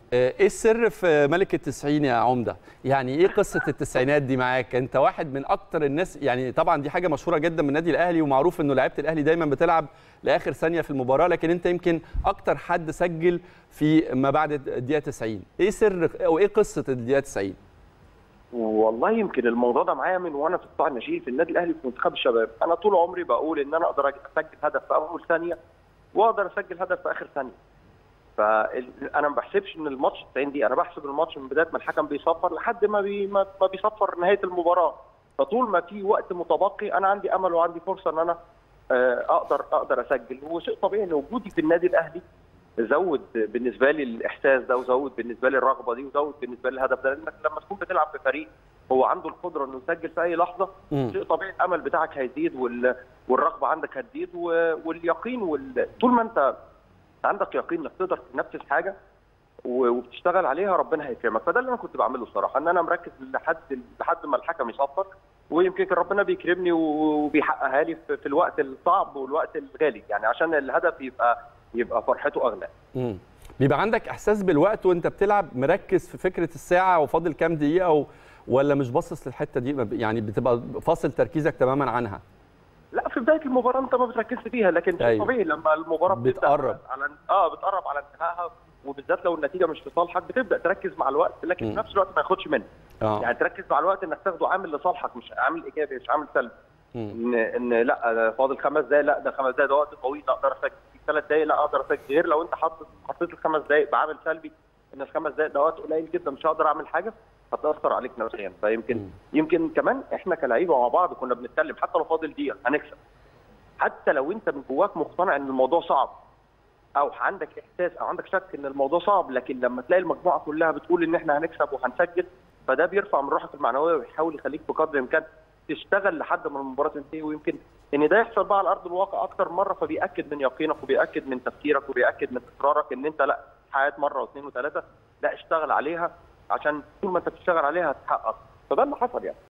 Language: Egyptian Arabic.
ايه السر في ملك التسعين يا عمده يعني ايه قصه التسعينات دي معاك انت واحد من اكتر الناس يعني طبعا دي حاجه مشهوره جدا من النادي الاهلي ومعروف انه لعيبه الاهلي دايما بتلعب لاخر ثانيه في المباراه لكن انت يمكن اكتر حد سجل في ما بعد الدقيقه 90 ايه سر او ايه قصه الدقيقه 90 والله يمكن الموضوع ده معايا من وانا في القطاع الناشئين في النادي الاهلي في منتخب الشباب انا طول عمري بقول ان انا اقدر اسجل هدف في اول ثانيه واقدر اسجل هدف في اخر ثانيه فانا ما بحسبش ان الماتش 90 دقيقه انا بحسب الماتش من بدايه ما الحكم بيصفر لحد ما بي ما بيصفر نهايه المباراه فطول ما في وقت متبقي انا عندي امل وعندي فرصه ان انا اقدر اقدر اسجل وشيء طبيعي ان وجودي في النادي الاهلي زود بالنسبه لي الاحساس ده وزود بالنسبه لي الرغبه دي وزود بالنسبه لي الهدف ده لانك لما تكون بتلعب في فريق هو عنده القدره انه يسجل في اي لحظه شيء طبيعي الامل بتاعك هيزيد وال... والرغبه عندك هتزيد و... واليقين وال... طول ما انت عندك يقين انك تقدر تنفذ حاجه وبتشتغل عليها ربنا هيكرمك فده اللي انا كنت بعمله الصراحه ان انا مركز لحد لحد ما الحكم يصفر ويمكن كان ربنا بيكرمني وبيحققها لي في الوقت الصعب والوقت الغالي يعني عشان الهدف يبقى يبقى فرحته اغلى امم بيبقى عندك احساس بالوقت وانت بتلعب مركز في فكره الساعه وفاضل كام دقيقه و... ولا مش باصص للحته دي يعني بتبقى فاصل تركيزك تماما عنها لا في بدايه المباراه انت ما بتركزش فيها لكن أيوه. طبيعي لما المباراه بتقرب على اه بتقرب على انتهائها وبالذات لو النتيجه مش في صالحك بتبدا تركز مع الوقت لكن م. في نفس الوقت ما ياخدش منك آه. يعني تركز مع الوقت انك تاخده عامل لصالحك مش عامل ايجابي مش عامل سلبي ان ان لا فاضل خمس دقائق لا ده خمس دقائق ده وقت طويل اقدر اسجل ثلاث دقائق لا اقدر اسجل غير لو انت حاطط حطيت الخمس دقائق بعامل سلبي ان الخمس دقائق ده وقت قليل جدا مش هقدر اعمل حاجه هتاثر عليك نفسيا فيمكن م. يمكن كمان احنا كلعيبه مع بعض كنا بنتكلم حتى لو فاضل دقيقه هنكسب حتى لو انت من جواك مقتنع ان الموضوع صعب او عندك احساس او عندك شك ان الموضوع صعب لكن لما تلاقي المجموعه كلها بتقول ان احنا هنكسب وهنسجل فده بيرفع من روحك المعنويه ويحاول يخليك بقدر الامكان تشتغل لحد ما المباراه تنتهي ويمكن ان ده يحصل بقى على ارض الواقع اكتر مره فبياكد من يقينك وبياكد من تفكيرك وبياكد من اصرارك ان انت لا حياه مره واثنين وثلاثه لا اشتغل عليها عشان طول ما انت بتشتغل عليها هتحقق فده اللي حصل يعني